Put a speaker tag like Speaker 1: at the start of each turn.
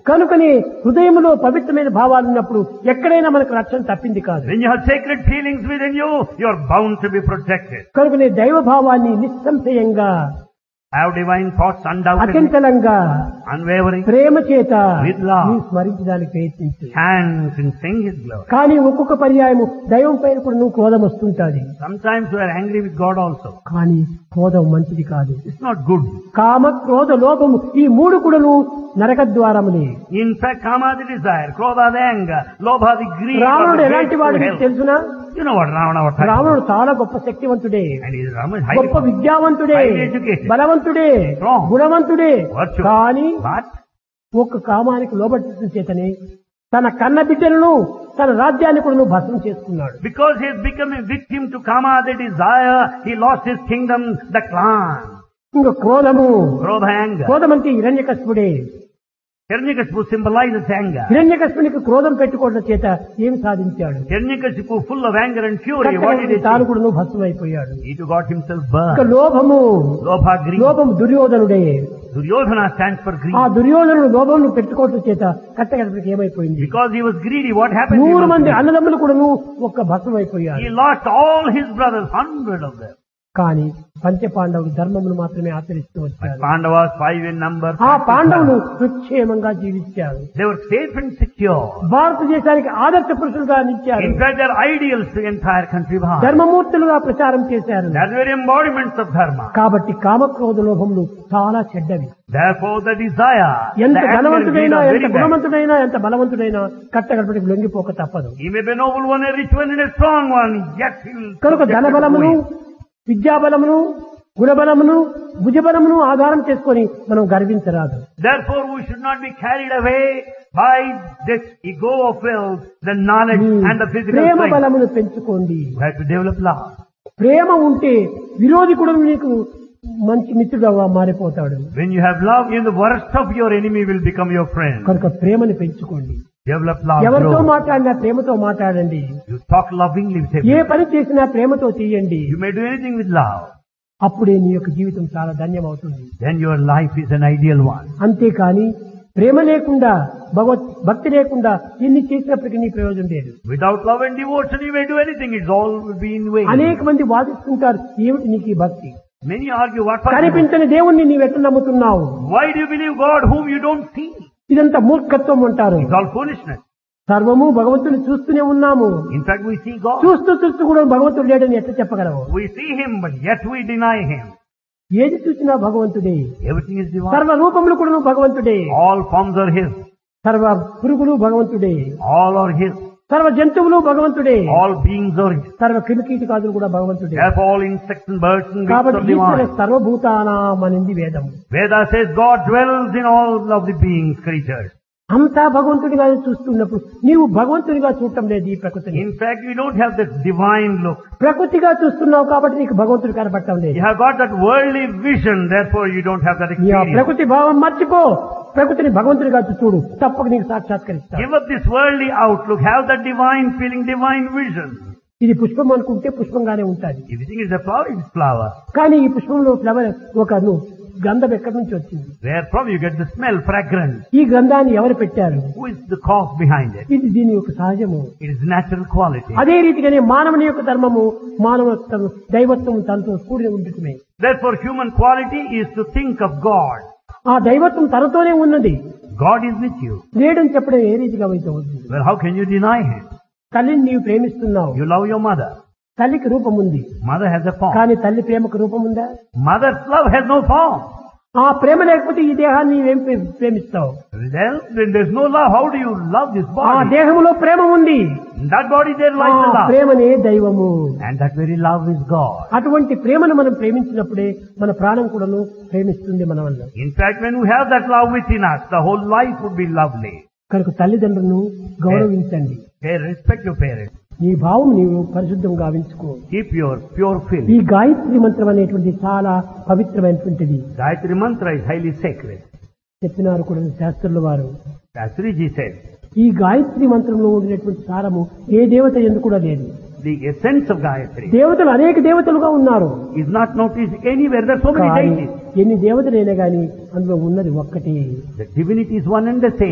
Speaker 1: కనుకనే హృదయంలో పవిత్రమైన భావాలు ఉన్నప్పుడు ఎక్కడైనా మనకు రక్షణ తప్పింది కాదు
Speaker 2: When you have sacred feelings within you, you are bound to be protected.
Speaker 1: కనుకనే దైవ భావాన్ని నిస్సంశయంగా
Speaker 2: Have divine thoughts undoubtedly,
Speaker 1: అచంచలంగా
Speaker 2: unwavering,
Speaker 1: ప్రేమ చేత
Speaker 2: With love.
Speaker 1: నీవు స్మరించడానికి ప్రయత్నించు
Speaker 2: chant and sing His glory.
Speaker 1: కానీ ఒక్కొక్క పర్యాయము దైవం పైన కూడా నువ్వు క్రోధం వస్తుంటాది
Speaker 2: Sometimes we are angry with God also.
Speaker 1: కానీ క్రోధం మంచిది కాదు
Speaker 2: It's not good.
Speaker 1: కామ క్రోధ లోపము ఈ మూడు కూడాను నరక ద్వారములే
Speaker 2: In fact, kama the desire, krodha the anger, lobha the greed, or
Speaker 1: రావణుడు
Speaker 2: the
Speaker 1: ఎలాంటి
Speaker 2: hate
Speaker 1: వాడు
Speaker 2: to
Speaker 1: నీకు
Speaker 2: hell.
Speaker 1: తెలుసునా
Speaker 2: You know what Ravana was talking
Speaker 1: రావణుడు
Speaker 2: about.
Speaker 1: చాలా గొప్ప శక్తివంతుడే
Speaker 2: And he is Rama is highly
Speaker 1: గొప్ప విద్యావంతుడే
Speaker 2: highly educated.
Speaker 1: బలవంతుడే
Speaker 2: Strong.
Speaker 1: గుణవంతుడే
Speaker 2: Virtuous.
Speaker 1: కానీ
Speaker 2: But
Speaker 1: ఒక్క కామానికి లోబట్టడం చేతనే తన కన్న బిడ్డలను తన రాజ్యాన్ని కూడా నువ్వు భస్మం చేసుకున్నాడు
Speaker 2: because he has become a victim to kama the desire, he lost his kingdom, the clan.
Speaker 1: ఇంకా క్రోధము
Speaker 2: Krodha anger.
Speaker 1: క్రోధం అంటే హిరణ్యకశిపుడే
Speaker 2: Hiranyakashipu symbolizes anger.
Speaker 1: హిరణ్యకశిపునికి క్రోధం పెట్టుకోవడం చేత ఏమి సాధించాడు
Speaker 2: Hiranyakashipu full of anger and fury, what did he
Speaker 1: తాను
Speaker 2: do?
Speaker 1: కూడా నువ్వు భస్మం అయిపోయాడు
Speaker 2: He too got himself
Speaker 1: ఇంకా
Speaker 2: burned.
Speaker 1: లోభము
Speaker 2: Lobha greed.
Speaker 1: లోభము దుర్యోధనుడే
Speaker 2: Duryodhana stands for greed.
Speaker 1: ఆ దుర్యోధనుడు లోభమును పెట్టుకోవడం చేత కట్టగడపడికి ఏమైపోయింది
Speaker 2: Because he was greedy, what happened? He,
Speaker 1: నూరు
Speaker 2: was
Speaker 1: మంది
Speaker 2: greedy.
Speaker 1: అన్నదమ్ములు కూడా ఒక్క భస్మం అయిపోయారు
Speaker 2: he lost all his brothers, hundred of them.
Speaker 1: కానీ పంచ పాండవులు ధర్మమును మాత్రమే ఆచరిస్తూ
Speaker 2: But
Speaker 1: వచ్చారు
Speaker 2: Pandavas, five in number,
Speaker 1: ఆ పాండవులు సుక్షేమంగా జీవించారు
Speaker 2: they were safe and secure.
Speaker 1: భారతదేశానికి ఆదర్శ పురుషులుగా నిలిచారు
Speaker 2: In fact, they're ideals to the entire country of ours.
Speaker 1: ధర్మమూర్తులుగా ప్రచారం చేశారు
Speaker 2: They're very embodiments of dharma.
Speaker 1: కాబట్టి కామక్రోధ లోభములు చాలా చెడ్డవి
Speaker 2: Therefore, the desire,
Speaker 1: ఎంత
Speaker 2: the anger and greed
Speaker 1: ధనవంతుడైనా
Speaker 2: are
Speaker 1: ఎంత
Speaker 2: very bad.
Speaker 1: గుణవంతుడైనా ఎంత బలవంతుడైనా కట్టగడపడికి లొంగిపోక తప్పదు
Speaker 2: He may be a noble one, a rich one, and a strong one, yet he will
Speaker 1: కనుక
Speaker 2: subject to
Speaker 1: ధనబలమును
Speaker 2: it.
Speaker 1: విద్యాబలమును గుణబలమును భుజబలమును ఆధారం చేసుకొని మనం గర్వించరాదు
Speaker 2: Therefore, we should not be carried away by this ego of wealth, the knowledge
Speaker 1: me
Speaker 2: and the physical
Speaker 1: Prema
Speaker 2: strength.
Speaker 1: బలమును పెంచుకోండి
Speaker 2: We have to develop love.
Speaker 1: ప్రేమ ఉంటే విరోధి కూడా నీకు మంచి మిత్రుడుగా మారిపోతాడు
Speaker 2: When you have love, even the worst of your enemy will become your friend.
Speaker 1: కనుక ప్రేమని పెంచుకోండి
Speaker 2: Develop love.
Speaker 1: ఎవరితో
Speaker 2: grow.
Speaker 1: మాట్లాడినా ప్రేమతో మాట్లాడండి
Speaker 2: You talk lovingly with
Speaker 1: A
Speaker 2: everyone.
Speaker 1: పని చేసినా ప్రేమతో తీయండి
Speaker 2: You may do anything with love.
Speaker 1: అప్పుడే నీ యొక్క జీవితం చాలా ధన్యమవుతుంది
Speaker 2: Then your life is an ideal one.
Speaker 1: అంతేకాని ప్రేమ లేకుండా భగవత్ భక్తి లేకుండా ఎన్ని చేసినప్పటికీ నీ ప్రయోజనం లేదు
Speaker 2: Without love and devotion, you may do anything. It's all will be in vain.
Speaker 1: అనేక మంది వాదిస్తుంటారు ఏమిటి నీకు ఈ భక్తి
Speaker 2: Many argue, what for? devotion?
Speaker 1: కనిపించని దేవుణ్ణి నీవు ఎట్లా నమ్ముతున్నావు
Speaker 2: Why do you believe God whom you don't see?
Speaker 1: ఇదంతా మూర్ఖత్వం అంటారు
Speaker 2: It's all foolishness.
Speaker 1: సర్వము భగవంతుని చూస్తూనే ఉన్నాము
Speaker 2: In fact, we see God.
Speaker 1: చూస్తూ చూస్తూ కూడా భగవంతుడు లేడని ఎట్లా చెప్పగలవు
Speaker 2: We see Him, but yet we deny Him.
Speaker 1: ఏది చూసినా భగవంతుడే
Speaker 2: Everything is divine.
Speaker 1: సర్వ రూపములు కూడా భగవంతుడే
Speaker 2: All forms are His.
Speaker 1: సర్వ పురుగులు భగవంతుడే
Speaker 2: All are His.
Speaker 1: సర్వ జంతువులు భగవంతుడే
Speaker 2: All beings are His.
Speaker 1: సర్వ క్రిమికీటకాదులు కూడా భగవంతుడే
Speaker 2: Therefore, all insects and birds and beasts
Speaker 1: కాబట్టి
Speaker 2: are
Speaker 1: ఈశ్వర
Speaker 2: divine.
Speaker 1: సర్వభూతానాం అనింది వేదం
Speaker 2: Veda says God dwells in all of the beings, creatures.
Speaker 1: అంతా భగవంతుడిగా చూస్తున్నప్పుడు నీవు భగవంతుడిగా చూడటం లేదు ఈ ప్రకృతిని
Speaker 2: In fact, you don't have this divine look.
Speaker 1: ప్రకృతిగా చూస్తున్నావు కాబట్టి నీకు భగవంతుడు కనపడటం లేదు
Speaker 2: You have got that worldly vision, therefore you don't have that
Speaker 1: నీ ఆ
Speaker 2: experience.
Speaker 1: ప్రకృతి భావం మర్చిపో ప్రకృతిని భగవంతుడిగా చూడు తప్పక నీకు సాక్షాత్కరిస్తాడు
Speaker 2: Give up this worldly outlook, have that divine feeling, divine vision.
Speaker 1: ఇది పుష్పం అనుకుంటే పుష్పంగానే ఉంటుంది
Speaker 2: If you think it's a flower, it's flower.
Speaker 1: కానీ ఈ పుష్పంలో ఫ్లవర్ ఒక ను- గంధం ఎక్కడి నుంచి వచ్చింది
Speaker 2: Where from you get the smell, fragrance.
Speaker 1: ఈ గంధాన్ని ఎవరు పెట్టారు
Speaker 2: Who is the cause behind it?
Speaker 1: ఇది దీని యొక్క సహజము
Speaker 2: It is natural quality.
Speaker 1: అదే రీతిగానే మానవుని యొక్క ధర్మము మానవత్వం దైవత్వం తనతో కూడి ఉండటమే
Speaker 2: Therefore, human quality is to think of God.
Speaker 1: ఆ దైవత్వం తనతోనే ఉన్నది
Speaker 2: God is with you.
Speaker 1: లేడని చెప్పడం ఏ రీతిగా అయితే అవుతుంది
Speaker 2: Well, how can you deny Him?
Speaker 1: తల్లిని నీవు ప్రేమిస్తున్నావు
Speaker 2: You love your mother.
Speaker 1: తల్లికి రూపం ఉంది
Speaker 2: Mother has a form.
Speaker 1: కానీ తల్లి ప్రేమకు రూపం ఉందా
Speaker 2: Mother's love has no form.
Speaker 1: ఆ ప్రేమ లేకపోతే ఈ దేహాన్ని నీవేం ప్రే- ప్రేమిస్తావు
Speaker 2: Well, when there's no love, how do you love this
Speaker 1: ఆ
Speaker 2: body?
Speaker 1: దేహంలో ప్రేమ ఉంది
Speaker 2: In that body there
Speaker 1: ఆ
Speaker 2: lies the love.
Speaker 1: ప్రేమనే దైవము
Speaker 2: And that very love is God.
Speaker 1: అటువంటి ప్రేమను మనం ప్రేమించినప్పుడే మన ప్రాణం కూడాను ప్రేమిస్తుంది మన వల్ల
Speaker 2: In fact, when we have that love within us, the whole life would be lovely.
Speaker 1: కనుక తల్లిదండ్రులను గౌరవించండి
Speaker 2: Pay respect your parents.
Speaker 1: నీ భావం నీవు పరిశుద్ధంగా గావించుకో
Speaker 2: Keep your pure
Speaker 1: ఈ
Speaker 2: feeling.
Speaker 1: గాయత్రి మంత్రం అనేటువంటి చాలా పవిత్రమైనటువంటిది
Speaker 2: Gayatri mantra is highly sacred.
Speaker 1: చెప్పినారు కూడా శాస్త్రుల వారు
Speaker 2: Shastriji said,
Speaker 1: ఈ గాయత్రి మంత్రంలో ఉండినటువంటి సారము ఏ దేవత ఎందుకు కూడా లేదు
Speaker 2: the essence of Gayatri
Speaker 1: దేవతలు అనేక దేవతలుగా ఉన్నారు
Speaker 2: is not noticed anywhere. There are so many
Speaker 1: కానీ
Speaker 2: deities.
Speaker 1: ఎన్ని దేవతలైనా గాని అందులో ఉన్నది ఒక్కటి
Speaker 2: The divinity is one and the same.